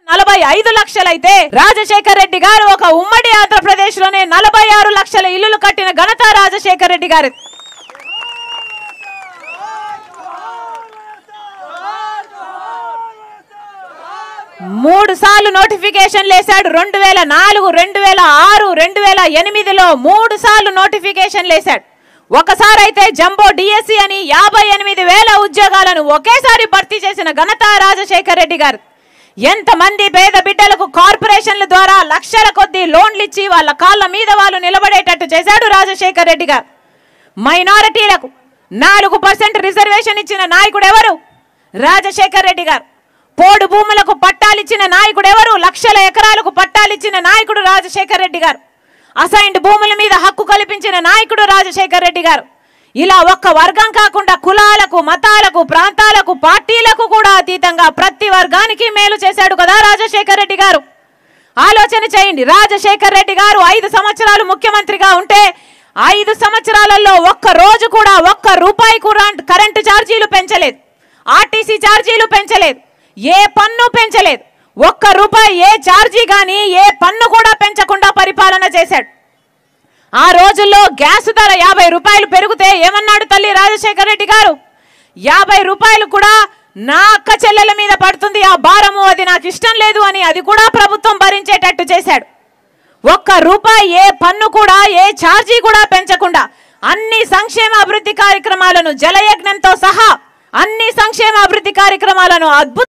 నలభై ఐదు లక్షలైతే రాజశేఖర్ రెడ్డి గారు ఒక ఉమ్మడి ఆంధ్రప్రదేశ్ లోనే నలభై ఆరు లక్షల ఇల్లులు కట్టిన ఘనత రాజశేఖర్ రెడ్డి గారు మూడు సార్లు నోటిఫికేషన్ లేశాడు రెండు వేల నాలుగు రెండు వేల ఆరు రెండు వేల ఎనిమిదిలో మూడు సార్లు నోటిఫికేషన్ లేశాడు ఒకసారి అయితే జంబో డిఎస్సి అని యాభై ఎనిమిది వేల ఉద్యోగాలను ఒకేసారి భర్తీ చేసిన ఘనత రాజశేఖర్ రెడ్డి గారు ఎంతమంది పేద బిడ్డలకు కార్పొరేషన్ల ద్వారా లక్షల కొద్దీ లోన్లు ఇచ్చి వాళ్ళ కాళ్ళ మీద వాళ్ళు నిలబడేటట్టు చేశాడు రాజశేఖర్ రెడ్డి గారు మైనారిటీలకు నాలుగు పర్సెంట్ రిజర్వేషన్ ఇచ్చిన నాయకుడు ఎవరు రాజశేఖర్ రెడ్డి గారు పోడు భూములకు పట్టాలిచ్చిన నాయకుడు ఎవరు లక్షల ఎకరాలకు పట్టాలిచ్చిన నాయకుడు రాజశేఖర్ రెడ్డి గారు అసైన్డ్ భూముల మీద హక్కు కల్పించిన నాయకుడు రాజశేఖర్ రెడ్డి గారు ఇలా ఒక్క వర్గం కాకుండా కులాలకు మతాలకు ప్రాంతాలకు పార్టీలకు కూడా అతీతంగా ప్రతి వర్గానికి మేలు చేశాడు కదా రాజశేఖర్ రెడ్డి గారు ఆలోచన చేయండి రాజశేఖర్ రెడ్డి గారు ఐదు సంవత్సరాలు ముఖ్యమంత్రిగా ఉంటే ఐదు సంవత్సరాలలో ఒక్క రోజు కూడా ఒక్క రూపాయి కూడా కరెంటు ఛార్జీలు పెంచలేదు ఆర్టీసీ ఛార్జీలు పెంచలేదు ఏ పన్ను పెంచలేదు ఒక్క రూపాయి ఏ ఛార్జీ కానీ ఏ పన్ను కూడా పెంచకుండా పరిపాలన చేశాడు ఆ రోజుల్లో గ్యాస్ ధర యాభై రూపాయలు పెరిగితే ఏమన్నాడు తల్లి రాజశేఖర్ రెడ్డి గారు యాభై రూపాయలు కూడా నా అక్క చెల్లెల మీద పడుతుంది ఆ భారము అది నాకు ఇష్టం లేదు అని అది కూడా ప్రభుత్వం భరించేటట్టు చేశాడు ఒక్క రూపాయి ఏ పన్ను కూడా ఏ ఛార్జీ కూడా పెంచకుండా అన్ని సంక్షేమ అభివృద్ధి కార్యక్రమాలను జలయజ్ఞంతో సహా అన్ని సంక్షేమ అభివృద్ధి కార్యక్రమాలను అద్భుత